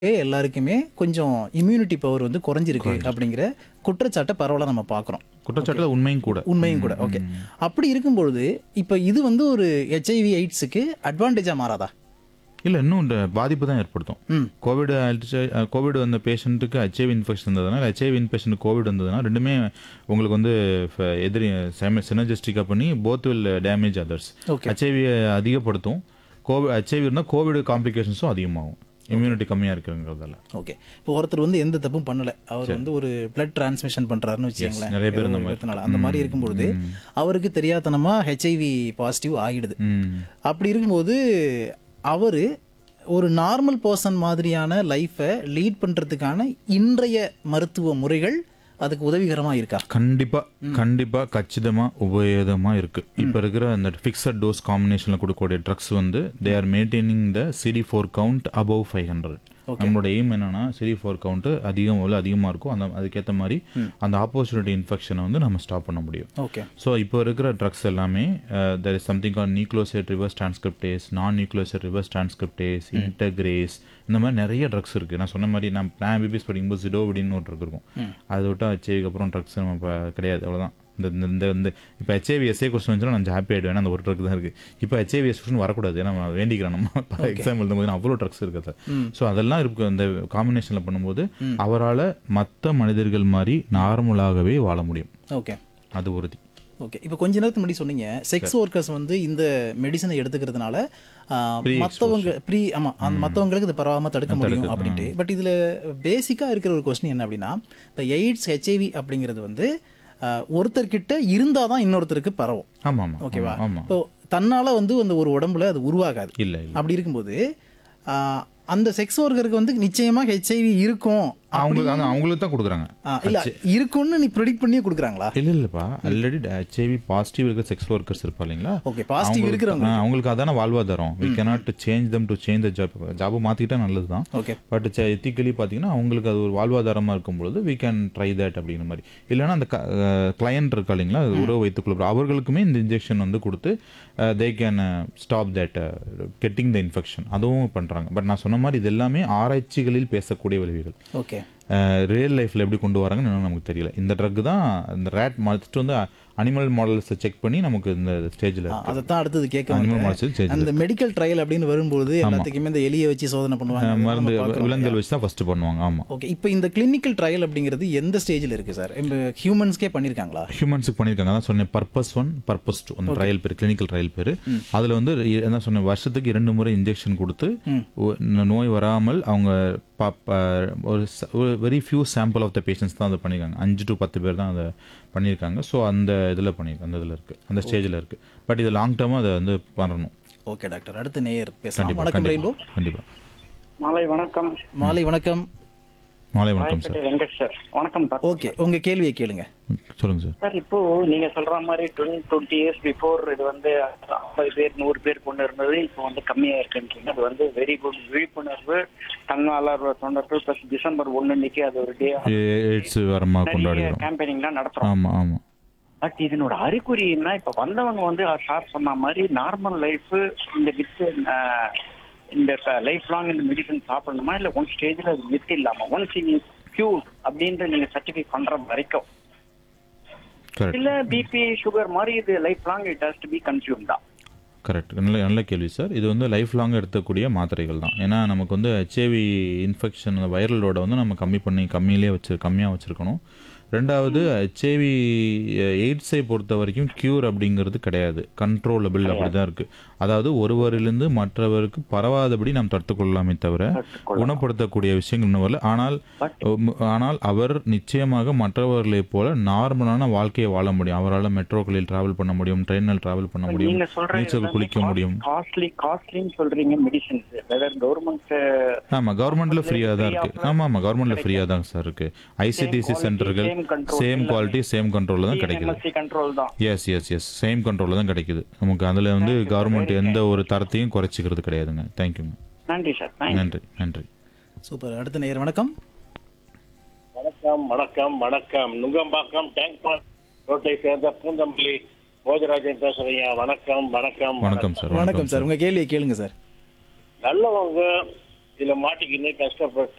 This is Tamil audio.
எல்லாருக்குமே கொஞ்சம் இம்யூனிட்டி பவர் வந்து குறைஞ்சிருக்கு அப்படிங்கிற குற்றச்சாட்டை பரவலாக நம்ம பார்க்குறோம் குற்றச்சாட்டுல உண்மையும் கூட உண்மையும் கூட ஓகே அப்படி இருக்கும்பொழுது இப்போ இது வந்து ஒரு ஹெச்ஐவி எய்ட்ஸுக்கு அட்வான்டேஜாக மாறாதா இல்ல இன்னும் இந்த பாதிப்பு தான் ஏற்படுத்தும் ம் கோவிட் கோவிட் வந்த பேஷண்ட்டுக்கு ஹெச்ஐவி இன்ஃபெக்ஷன் இருந்ததுனால ஹெச்ஐவி இன்ஃபெக்ஷன் கோவிட் வந்ததுனா ரெண்டுமே உங்களுக்கு வந்து ஃப- எதிரி சினர்ஜிஸ்டிக்காக பண்ணி both will damage others Okay. HIV அதிகப்படுத்தும் கோவிட் ஹெச்ஐவி இருந்தால் கோவிட் காம்ப்ளிகேஷன்ஸும் அதிகமாகும் இம்யூனிட்டி கம்மியாக இருக்குங்கிறதால ஓகே இப்போ ஒருத்தர் வந்து எந்த தப்பும் பண்ணல அவர் வந்து ஒரு பிளட் டிரான்ஸ்மிஷன் பண்றாருன்னு வச்சுக்கோங்களேன் நிறைய பேர் ஏதோ இந்த ஒரு மாதிரி. விதத்தினால. அந்த மாதிரி இருக்கும்பொழுது அவருக்கு தெரியாதனமா ஹெச்ஐவி பாசிட்டிவ் ஆகிடுது ம் அப்படி இருக்கும்போது அவர் ஒரு நார்மல் பர்சன் மாதிரியான லைஃப்பை லீட் பண்ணுறதுக்கான இன்றைய மருத்துவ முறைகள் அதுக்கு உதவிகரமாக இருக்கா கண்டிப்பா கண்டிப்பா கச்சிதமா உபயோகமா இருக்கு இப்ப இருக்கிற அந்த ஃபிக்ஸட் டோஸ் காம்பினேஷன்ல கொடுக்கக்கூடிய ட்ரக்ஸ் வந்து they are maintaining the CD four count above five hundred நம்மளோட எய்ம் என்னன்னா சிடி ஃபோர் கவுண்ட் அதிகம் எவ்வளோ அதிகமா இருக்கும் அந்த அதுக்கேற்ற மாதிரி அந்த ஆப்போசிட்டி இன்ஃபெக்ஷனை வந்து நம்ம ஸ்டாப் பண்ண முடியும் ஓகே ஸோ இப்போ இருக்கிற ட்ரக்ஸ் எல்லாமே there is something call nucleoside reverse transcriptase non nucleoside reverse transcriptase integrase இந்த மாதிரி நிறைய ட்ரக்ஸ் இருக்குது நான் சொன்ன மாதிரி நான் நான் பிபிஎஸ் படிக்கும்போது ஜிடோவிடின்னு ஒரு ட்ரக் இருக்கும் அதை விட்டு ஹெச்ஐவிக்கு அப்புறம் ட்ரக்ஸ் நம்ம இப்போ கிடையாது அவ்வளோதான் இந்த இந்த- இந்த இந்த இப்போ ஹெச்ஐவி எஸ்ஏ கொஸ்டின் வந்துச்சுன்னா நான் ஹாப்பி ஆகிடுவேன் அந்த ஒரு ட்ரக் தான் இருக்குது இப்போ ஹெச்ஐவி எஸ் கொஸ்டின் வரக்கூடாது ஏன்னா நம்ம வேண்டிக்கிறோம் நம்ம எக்ஸாம் எழுதும்போது அவ்வளோ ட்ரக்ஸ் இருக்குது ஸோ அதெல்லாம் இருக்கு அந்த காம்பினேஷனில் பண்ணும்போது அவரால் மற்ற மனிதர்கள் மாதிரி நார்மலாகவே வாழ முடியும் ஓகே அது உறுதி ஓகே இப்போ கொஞ்ச நேரத்துக்கு முன்னாடி சொன்னீங்க செக்ஸ் ஒர்க்கர்ஸ் வந்து இந்த மெடிசனை எடுத்துக்கிறதுனால மற்றவங்க ப்ரீ ஆமாம் அந்த மற்றவங்களுக்கு இது பரவாமல் தடுக்க முடியும் அப்படின்ட்டு பட் இதில் பேசிக்காக இருக்கிற ஒரு கொஸ்டின் என்ன அப்படின்னா இந்த எய்ட்ஸ் ஹெச்ஐவி அப்படிங்கிறது வந்து ஆஹ், ஒருத்தர்கிட்ட இருந்தால் தான் இன்னொருத்தருக்கு பரவும் ஆமாம் ஆமாம் ஓகேவா ஆமாம் இப்போ தன்னால் வந்து அந்த ஒரு உடம்புல அது உருவாகாது இல்லை இல்லை அப்படி இருக்கும்போது ஆஹ், அந்த செக்ஸ் ஒர்க்கருக்கு வந்து நிச்சயமாக ஹெச்ஐவி இருக்கும் அவங்களுக்கு அந்த அவங்களுக்கு தான் கொடுக்குறாங்க ஆ, இல்ல இருக்கும்னு நீ ப்ரெடிக்ட் பண்ணியே கொடுக்குறாங்க இல்லை இல்லைப்பா ஆல்ரெடி ஹெச்ஐவி பாசிட்டிவ் இருக்கிற செக்ஸ் ஒர்க்கர்ஸ் இருப்பா இல்லைங்களா ஓகே பாசிட்டிவ் அவங்களுக்கு- இருக்கிறவங்க ஆ, அவங்களுக்கு அதான வாழ்வாதாரம் we cannot change them to change the job ஜாபை மாற்றிக்கிட்டா நல்லது தான் ஓகே பட் எத்திக்கலி பார்த்தீங்கன்னா அவங்களுக்கு அது ஒரு வாழ்வாதாரமாக இருக்கும்பொழுது வி கேன் ட்ரை தட் அப்படிங்கிற மாதிரி இல்லைன்னா அந்த கிளையண்ட் இருக்கா இல்லைங்களா அது உறவு வைத்துக் கொள்ள அவர்களுக்குமே இந்த இன்ஜெக்ஷன் வந்து கொடுத்து they can stop that getting the infection அதுவும் பண்ணுறாங்க பட் நான் சொன்ன மாதிரி இது எல்லாமே ஆராய்ச்சிகளில் பேசக்கூடிய விளைவுகள் ஓகே ரியல் லைஃப்பில் எப்படி கொண்டு வராங்கன்னு இன்னும் நமக்கு தெரியல இந்த ட்ரக் தான் இந்த ரேட் மறைச்சிட்டு வந்து அனிமல் மாடல்ஸை செக் பண்ணி நமக்கு இந்த ஸ்டேஜில் அதைத்தான் அடுத்தது கேட்க அனிமல் வந்தேன். மாடல்ஸ் ஸ்டேஜ் அந்த மெடிக்கல் ட்ரையல் அப்படின்னு வரும்போது எல்லாத்துக்குமே இந்த எலியை வச்சு சோதனை பண்ணுவாங்க மருந்து நம்ம பார்க்கிறோம். விலங்குகள் வச்சு தான் ஃபஸ்ட்டு பண்ணுவாங்க ஆமாம் ஓகே இப்போ இந்த கிளினிக்கல் ட்ரையல் அப்படிங்கிறது எந்த ஸ்டேஜில் இருக்கு சார் இப்போ ஹியூமன்ஸ்க்கே பண்ணியிருக்காங்க ஹியூமன்ஸுக்கு பண்ணியிருக்காங்க அதான் சொன்னேன் பர்பஸ் ஒன் பர்பஸ் டூ அந்த ட்ரையல் பேர் கிளினிக்கல் ட்ரையல் பேர் அதில் வந்து இ- என்ன சொன்னேன் வருஷத்துக்கு இரண்டு முறை இன்ஜெக்ஷன் கொடுத்து ஒ- ந- நோய் வராமல் அவங்க பா- பா- ஒரு very few sample of the patients தான் அதை பண்ணியிருக்காங்க அஞ்சு டு பத்து பேர் தான் அதை பண்ணியிருக்காங்க ஸோ அந்த இதில் பண்ணியிருக்காங்க அந்த இதில் இருக்குது அந்த ஸ்டேஜில் இருக்குது பட் இது லாங் டேர்மாக அதை வந்து பண்ணணும் ஓகே டாக்டர் அடுத்த நேயர் பேசலாம் கண்டிப்பாக வணக்கம் ரெயின்போ கண்டிப்பாக கண்டிப்பாக மாலை வணக்கம் மாலை வணக்கம் மாலை வணக்கம் சார் ராயப்பேட்டை வெங்கட் சார் வணக்கம் சார் ஓகே உங்க கேள்வியை கேளுங்க சொல்லுங்கள் சார் சார் இப்போ நீங்க சொல்ற மாதிரி டுவெண்ட்டி டுவெண்ட்டி இயர்ஸ் பிஃபோர் இது வந்து ஐம்பது பேர் நூறு பேர் கொண்டு இருந்தது இப்போ வந்து கம்மியா இருக்குன்றீங்க அது வந்து வெரி குட் விழிப்புணர்வு தன்னாளர் தொண்டர்கள் பிளஸ் டிசம்பர் ஒன்னு அன்னைக்கு அது ஒரு டே எய்ட்ஸ் வரமாக நிறைய கொண்டாடுகிறோம் கேம்பெயினிங்லாம் நடத்துறோம் ஆமாம் ஆமாம் பட் இதனோட அறிகுறி என்ன இப்ப வந்தவங்க வந்து சார் சொன்ன மாதிரி நார்மல் லைஃப் இந்த வித் இந்த லைஃப் லாங் இந்த மெடிசன் சாப்பிடணுமா இல்ல ஒன் ஸ்டேஜ்ல அது வித் இல்லாம ஒன்ஸ் கியூர் அப்படின்ற நீங்க சர்டிஃபை பண்ற வரைக்கும் கரெக்ட் இல்ல பிபி சுகர் மாதிரி இது life long it has to be consume தான் கரெக்ட் நல்ல நல்ல கேள்வி சார் இது வந்து லைஃப் லாங் எடுக்கக்கூடிய மாத்திரைகள் தான் ஏன்னா நமக்கு வந்து ஹெச்ஐவி இன்ஃபெக்ஷன் வைரல் லோடை வந்து நம்ம கம்மி பண்ணி கம்மியிலே வச்சு கம்மியாக வச்சுருக்கணும் ரெண்டாவது ஹெச்ஐவி எய்ட்ஸை பொறுத்த வரைக்கும் க்யூர் அப்படிங்கிறது கிடையாது கண்ட்ரோலபிள் அப்படி தான் இருக்குது அதாவது ஒருவரிலிருந்து மற்றவருக்கு பரவாதபடி நாம் தடுத்துக்கொள்ளலாமே தவிர குணப்படுத்தக்கூடிய விஷயங்கள் இன்னும் வரல ஆனால் உம், ஆனால் அவர் நிச்சயமாக மற்றவர்களைப் போல நார்மலான வாழ்க்கையை வாழ முடியும் அவரால் மெட்ரோக்களில் டிராவல் பண்ண முடியும் ட்ரெயினில் டிராவல் பண்ண முடியும் நீங்க சொல்றது நீச்சல் குளிக்க முடியும் காஸ்ட்லி காஸ்ட்லின்னு சொல்றீங்க மெடிசன்ஸ் வெதர் கவர்மெண்ட் ஆமா கவர்மெண்ட்ல ஃப்ரீயா தான் இருக்கு ஆமா ஆமா கவர்மெண்ட்ல ஃப்ரீயா தான் சார் இருக்கு ஐசிடிசி சென்டர்கள் same control same quality same கண்ட்ரோல்ல தான் கிடைக்குது எம்எஸ்சி கண்ட்ரோல் தான் எஸ் எஸ் எஸ் சேம் கண்ட்ரோல்ல தான் கிடைக்குது நமக்கு அதுல வந்து கவர்மெண்ட் எந்த ஒரு தரத்தையும் குறைச்சிக்கிறது கிடையாதுங்க தேங்க்யூங்க நன்றி சார் தேங்க்ஸ் நன்றி நன்றி சூப்பர் அடுத்த நேயர் வணக்கம் வணக்கம் வணக்கம் வணக்கம் நுங்கம்பாக்கம் டேங்க் பார்க் ரோட்டை சேர்ந்த பூந்தமல்லி போஜராஜன் பேசுறீங்க வணக்கம் வணக்கம் வணக்கம் சார் வணக்கம் சார் உங்க கேள்வியை கேளுங்க சார் நல்லவங்க இதுல மாட்டிக்கின்னு கஷ்டப்பட்டு